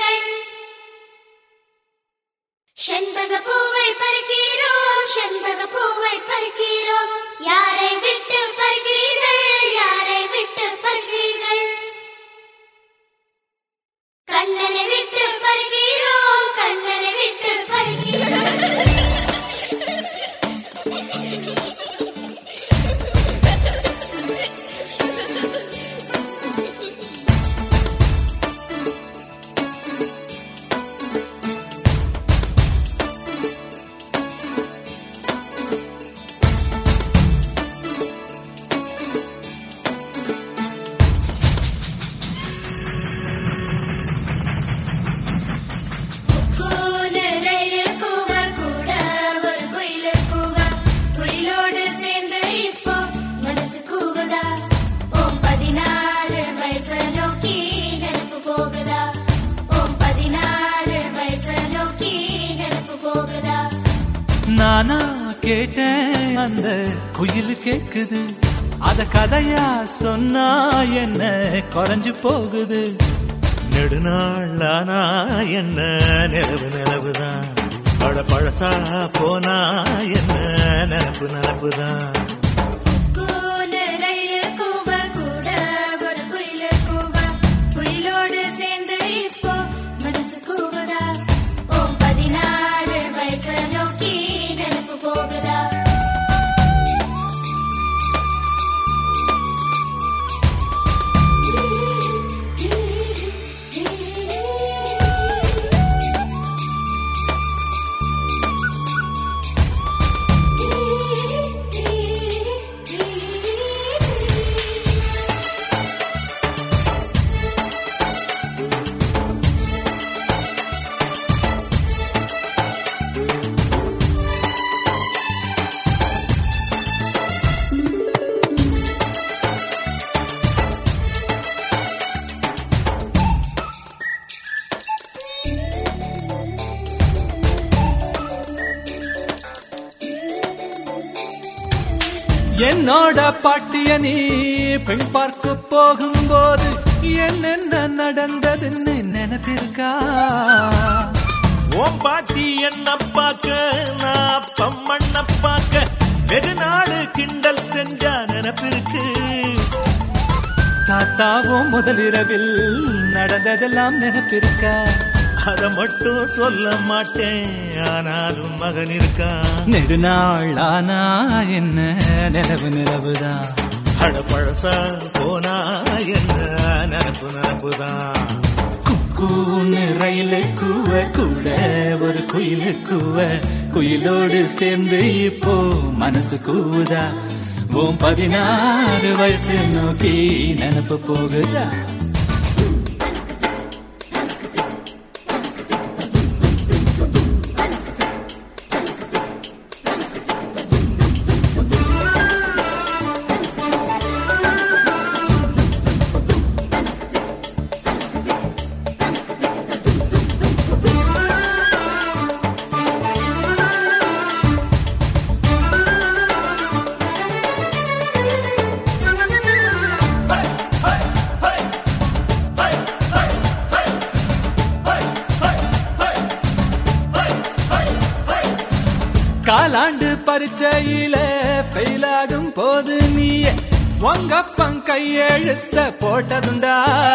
பருகிறீர்கள் செண்பக பூவை பறிக்கிறோம் செண்பக பூவை பறிக்கிறோம் யாரை விட்டு பறிக்கிறீர்கள் யாரை விட்டு பறிக்கிறீர்கள் கண்ணனை விட்டு பறிக்கிறோம் கண்ணனை விட்டு பறிக்கிறோம் கூனு ரயிலு கூவ கூட ஒரு குயிலு கூவ குயிலோடு சேர்ந்து இப்போ மனசு கூவுதா ஓம் பதினாறு வயசு நோக்கி நெருப்பு போகுதா ஓம் பதினாறு வயசு நோக்கி நெருப்பு போகுதா நானா கேட்டேன் அந்த குயில் கேக்குது அத கதையா சொன்னா என்ன குறைஞ்சு போகுது நெடுநாளானா என்ன நிலவு நிலவுதான் பழ பழசா போனா என்ன நினப்பு நினப்புதான் கூனு ரயிலு கூவ கூட ஒரு குயிலு கூவ குயிலோடு சேர்ந்து இப்போ மனசு கூவுதா ஓம் பதினாறு வயசு நோக்கி நெருப்பு போகுதா என்னோட பாட்டிய நீ பெண் பார்க்க போகும்போது என்னென்ன நடந்ததுன்னு நினைப்பிருக்கா ஓம் பாட்டி என்ன பார்க்க நான் அப்பம் மண்ண பார்க்க வெகு நாடு கிண்டல் செஞ்சா நினப்பிருக்கு தாத்தாவும் முதலிரவில் நடந்ததெல்லாம் நினைப்பிருக்கா அத மட்டும் சொல்ல மாட்டேன் ஆனாலும் மகன் இருக்கான் நெடுநாள் ஆனா என்ன நிலவு நிலவுதான் அட பழசா போனா என்ன நினப்பு நினப்புதான் குக்கூன்னு ரயிலு கூவ கூட ஒரு குயிலு கூவ குயிலோடு சேர்ந்து இப்போ மனசு கூவுதா உன் பதினாறு வயசு நோக்கி நினப்பு போகுதா காலாண்டு பரீட்சையில ஃபெயிலாகும் போது நீயே உங்கப்பன் கையெழுத்த போட்டதுண்டா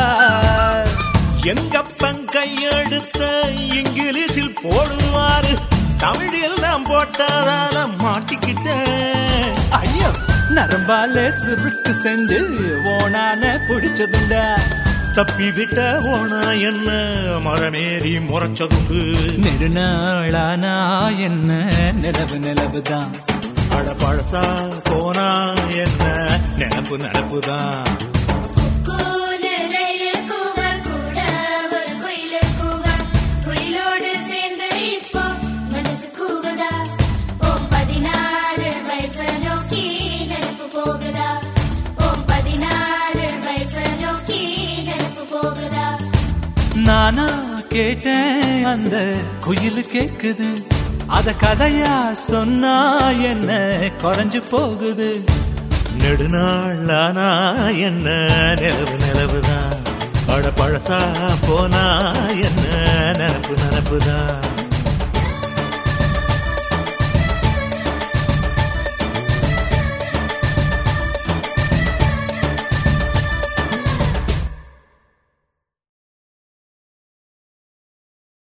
எங்கப்பன் கையெடுத்த இங்கிலீஷில் போடுவாரு தமிழில் நான் போட்டதால மாட்டிக்கிட்டேன் ஐயோ நரம்பால சுருக்கு செஞ்சு ஓனான புடிச்சதுண்டா தப்பி விட்ட ஓனா என்ன மரமேறி முறைச்சதுண்டு நெடுநாளானா என்ன நிலவு நிலவுதான் அட பழசா போனா என்ன நினப்பு நினப்புதான் கூனு ரயிலு கூவ கூட ஒரு குயிலு கூவ குயிலோடு சேர்ந்து இப்போ மனசு கூவுதா ஓம் பதினாறு வயசு நோக்கி நெருப்பு போகுதா ஓம் பதினாறு வயசு நோக்கி நெருப்பு போகுதா நானா கேட்டேன் அந்த குயில் கேக்குது அத கதையா சொன்னா என்ன குறைஞ்சு போகுது நெடுநாளானா என்ன நிலவு நிலவுதான் அட அட பழசா போனா என்ன நினப்பு நினப்புதான்